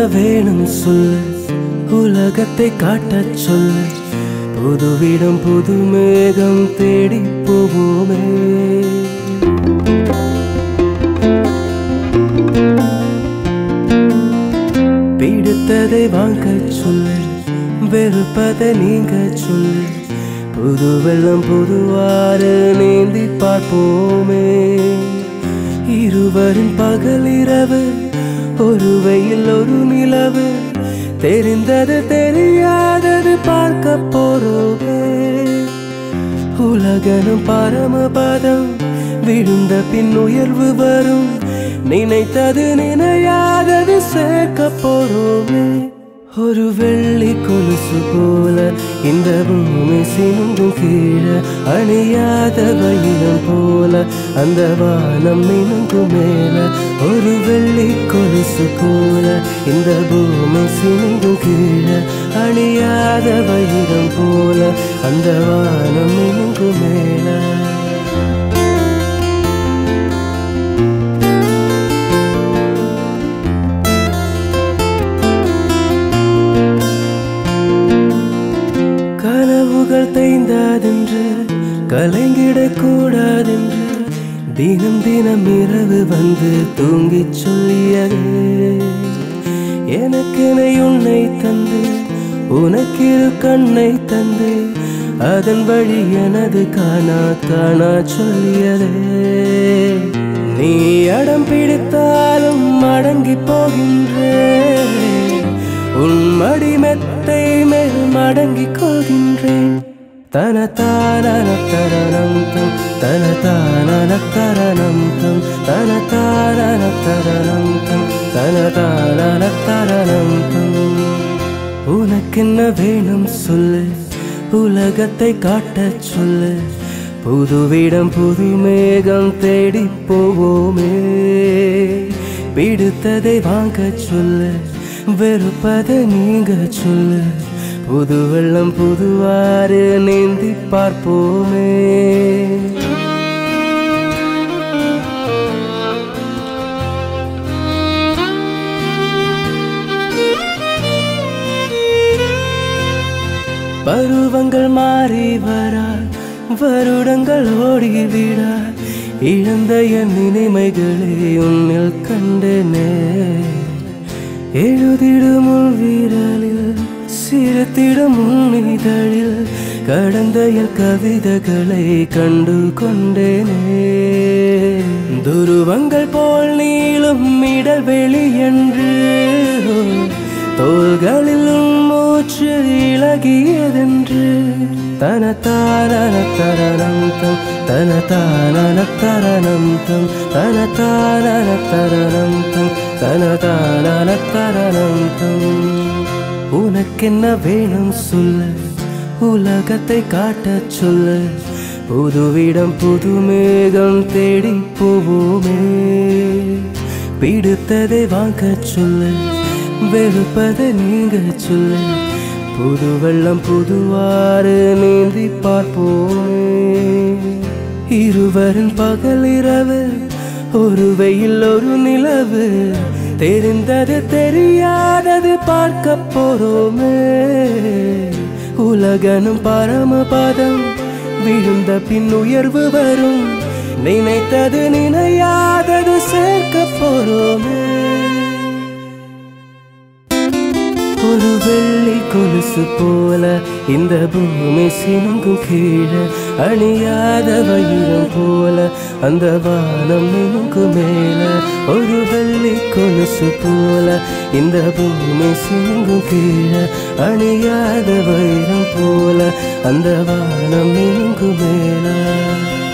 வேணும் சொல்லு உலகத்தை காட்டச் சொல்லு புதுவிடம் புது மேகம் தேடி போவோமே பிடித்ததை வாங்க சொல்லு வெறுப்பதை நீங்க சொல்லு புது வெள்ளம் புதுவாறு நீந்தி பார்ப்போமே இருவரின் பகல் இரவு ஒரு வெயில் ஒரு நிலவு தெரிந்தது தெரியாதது பார்க்க போறோமே உலகனும் பரமபதம் விழுந்த பின் உயர்வு வரும் நினைத்தது நினையாதது சேர்க்க போறோமே ஒரு வெள்ளி கொலுசு போல இந்த பூமி சிந்தும் கீழே அணியாத வைரம் போல அந்த வானம் மினுங்கும் மேல ஒரு வெள்ளி கொலுசு போல இந்த பூமி சிந்தும் கீழே அணியாத வைரம் போல அந்த வானம் மினுங்கும் மேல கனவுகள் தேய்ந்தாதென்று கலங்கிடக் கூடாதென்று தினம் தினம் இரவு வந்து தூங்கிச் சொல்லியது எனக்கென உன்னை தந்து உனக்கிரு கண்ணை தந்து அதன் வழி எனது காணா காணா சொல்லியதே நீ அடம் பிடித்தாலும் அடங்கி போகின்றேன் உன் மடி மெத்தை மேல் மடங்கிக் கொள்கின்றேன் தன தானன தரணம் தம் தன தானன தரணம் தம் தன தானன தரணம் தம் தன தானன தரணம் தம் உனக்கென்ன வேணும் சொல்லு உலகத்தை காட்டச் சொல்லு புதுவிடம் புது மேகம் தேடி போவோமே பிடித்ததை வாங்கச் சொல்லு வெறுப்பதை நீங்க சொல்லு புது வெள்ளம் புதுவாறு நீந்தி பார்ப்போமே பருவங்கள் மாறி வரா வருடங்கள் ஓடிவிடா இழந்த என் நினைமைகளை உன்னில் கண்டனே எழுதிடும் உன் வீரலில் சிறுத்திடும் உன் இதழில் கடந்த என் கவிதைகளை கண்டு கொண்டேனே துருவங்கள் போல் நீளும் இடவெளி என்று தோள்களில் உன் மூச்சு இழகியதென்று தன தானன தரணம் தம் தன தானன தரணம் தம் தன தானன தரணம் தம் தன தானன தரணம் தம் உனக்கென்ன வேணும் சொல்லு உலகத்தை காட்டச் சொல்லு புதுவிடம் புது மேகம் தேடி போவோமே பிடித்ததை வாங்கச் சொல்லு வெறுப்பதை நீங்க சொல்லு புது வெள்ளம் புதுவாறு நீந்தி பார்ப்போமே இருவரின் பகல் இரவு ஒரு வெயில் ஒரு நிலவு தெரிந்தது தெரியாதது பார்க்க போறோமே உலகனும் பரமபதம் விழுந்த பின் உயர்வு வரும் நினைத்தது நினையாதது சேர்க்க போறோமே ஒரு வெள்ளி கொலுசு போல இந்த பூமி சினுங்கும் கீழே அணியாத வைரம் போல அந்த வானம் மினுங்கும் மேல ஒரு வெள்ளி கொலுசு போல இந்த பூமி சினுங்கும் கீழே அணியாத வைரம் போல அந்த வானம் மினுங்கும் மேல